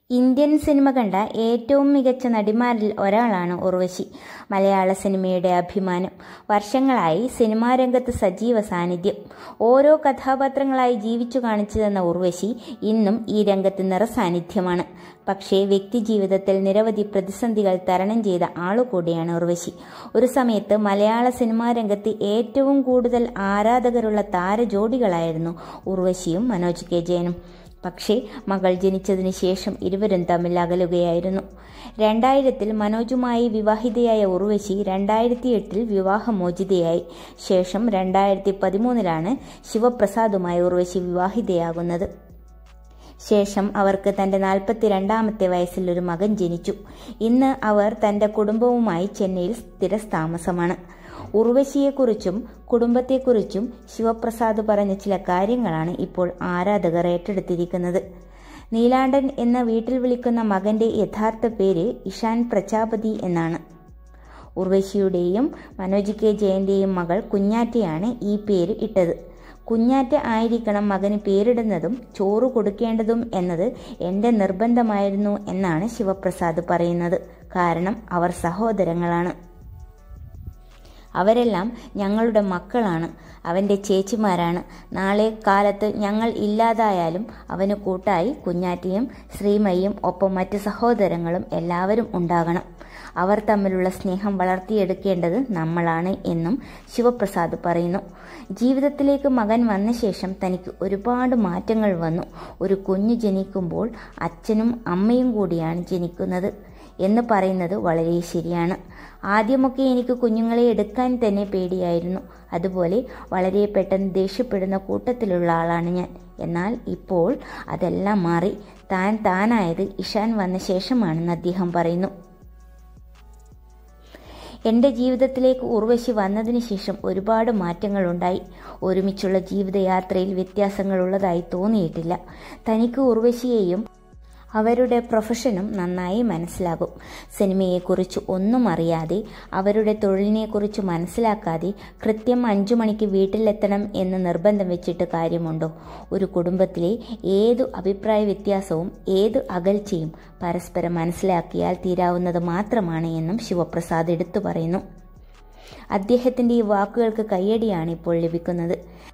Indian cinema കണ്ട ഏറ്റവും മികച്ച നടിമാരിൽ ഒരാളാണ് ഉർവശി മലയാള സിനിമയുടെ അഭിമാനം വർഷങ്ങളായി സിനിമാ രംഗത്ത് സജീവ സാന്നിധ്യം ഓരോ കഥാപാത്രങ്ങളായി ജീവിച്ചു കാണിച്ചു തന്ന ഉർവശി ഇന്നും ഈ രംഗത്ത് നിറസാന്നിധ്യമാണ് പക്ഷേ വ്യക്തിജീവിതത്തിൽ നിരവധി പ്രതിസന്ധികൾ തരണം ചെയ്ത ആളുകൂടിയാണ് ഉർവശി ഒരു സമയത്ത് മലയാള സിനിമാ രംഗത്ത് ഏറ്റവും കൂടുതൽ ആരാധകരുള്ള താരജോഡികളായിരുന്നു ഉർവശിയും മനോജ് കെ ജയനും പക്ഷേ മകൾ ജനിച്ചതിന് ശേഷം ഇരുവരും തമ്മിൽ അകലുകയായിരുന്നു രണ്ടായിരത്തിൽ മനോജുമായി വിവാഹിതയായ ഉർവശി രണ്ടായിരത്തി എട്ടിൽ വിവാഹമോചിതയായി ശേഷം രണ്ടായിരത്തി പതിമൂന്നിലാണ് ശിവപ്രസാദുമായി ഉർവശി വിവാഹിതയാകുന്നത് ശേഷം അവർക്ക് തന്റെ നാൽപ്പത്തിരണ്ടാമത്തെ വയസ്സിൽ ഒരു മകൻ ജനിച്ചു ഇന്ന് അവർ തന്റെ കുടുംബവുമായി ചെന്നൈയിൽ സ്ഥിരതാമസമാണ് ഉർവശിയെക്കുറിച്ചും കുടുംബത്തെക്കുറിച്ചും ശിവപ്രസാദ് പറഞ്ഞ ചില കാര്യങ്ങളാണ് ഇപ്പോൾ ആരാധകർ ഏറ്റെടുത്തിരിക്കുന്നത് നീലാണ്ടൻ എന്ന വീട്ടിൽ വിളിക്കുന്ന മകന്റെ യഥാർത്ഥ പേര് ഇഷാൻ പ്രജാപതി എന്നാണ് ഉർവശിയുടെയും മനോജ് കെ ജയന്റെയും മകൾ കുഞ്ഞാറ്റയാണ് ഈ പേര് ഇട്ടത് കുഞ്ഞാറ്റ ആയിരിക്കണം മകന് പേരിടുന്നതും ചോറ് കൊടുക്കേണ്ടതും എന്നത് എൻ്റെ നിർബന്ധമായിരുന്നു എന്നാണ് ശിവപ്രസാദ് പറയുന്നത് കാരണം അവർ സഹോദരങ്ങളാണ് അവരെല്ലാം ഞങ്ങളുടെ മക്കളാണ് അവൻ്റെ ചേച്ചിമാരാണ് നാളെ കാലത്ത് ഞങ്ങൾ ഇല്ലാതായാലും അവന് കൂട്ടായി കുഞ്ഞാറ്റിയും ശ്രീമയും ഒപ്പം മറ്റ് സഹോദരങ്ങളും എല്ലാവരും ഉണ്ടാകണം അവർ തമ്മിലുള്ള സ്നേഹം വളർത്തിയെടുക്കേണ്ടത് നമ്മളാണ് എന്നും ശിവപ്രസാദ് പറയുന്നു ജീവിതത്തിലേക്ക് മകൻ വന്ന ശേഷം തനിക്ക് ഒരുപാട് മാറ്റങ്ങൾ വന്നു ഒരു കുഞ്ഞ് ജനിക്കുമ്പോൾ അച്ഛനും അമ്മയും കൂടിയാണ് ജനിക്കുന്നത് എന്ന് പറയുന്നത് വളരെ ശരിയാണ് ആദ്യമൊക്കെ എനിക്ക് കുഞ്ഞുങ്ങളെ എടുക്കാൻ തന്നെ പേടിയായിരുന്നു അതുപോലെ വളരെ പെട്ടെന്ന് ദേഷ്യപ്പെടുന്ന കൂട്ടത്തിലുള്ള ആളാണ് ഞാൻ എന്നാൽ ഇപ്പോൾ അതെല്ലാം മാറി താൻ താനായത് ഇഷാൻ വന്ന ശേഷമാണെന്ന് അദ്ദേഹം പറയുന്നു എൻ്റെ ജീവിതത്തിലേക്ക് ഉർവശി വന്നതിന് ശേഷം ഒരുപാട് മാറ്റങ്ങളുണ്ടായി ഒരുമിച്ചുള്ള ജീവിതയാത്രയിൽ വ്യത്യാസങ്ങളുള്ളതായി തോന്നിയിട്ടില്ല തനിക്ക് ഉർവശിയെയും അവരുടെ പ്രൊഫഷനും നന്നായി മനസ്സിലാകും സിനിമയെക്കുറിച്ച് ഒന്നും അറിയാതെ അവരുടെ തൊഴിലിനെക്കുറിച്ച് മനസ്സിലാക്കാതെ കൃത്യം അഞ്ചു മണിക്ക് വീട്ടിലെത്തണം എന്ന് നിർബന്ധം വെച്ചിട്ട് കാര്യമുണ്ടോ ഒരു കുടുംബത്തിലെ ഏതു അഭിപ്രായ വ്യത്യാസവും ഏത് അകൽച്ചയും പരസ്പരം മനസ്സിലാക്കിയാൽ തീരാവുന്നത് മാത്രമാണ് എന്നും ശിവപ്രസാദ് എടുത്തു പറയുന്നു അദ്ദേഹത്തിന്റെ ഈ വാക്കുകൾക്ക് കയ്യടിയാണ് ഇപ്പോൾ ലഭിക്കുന്നത്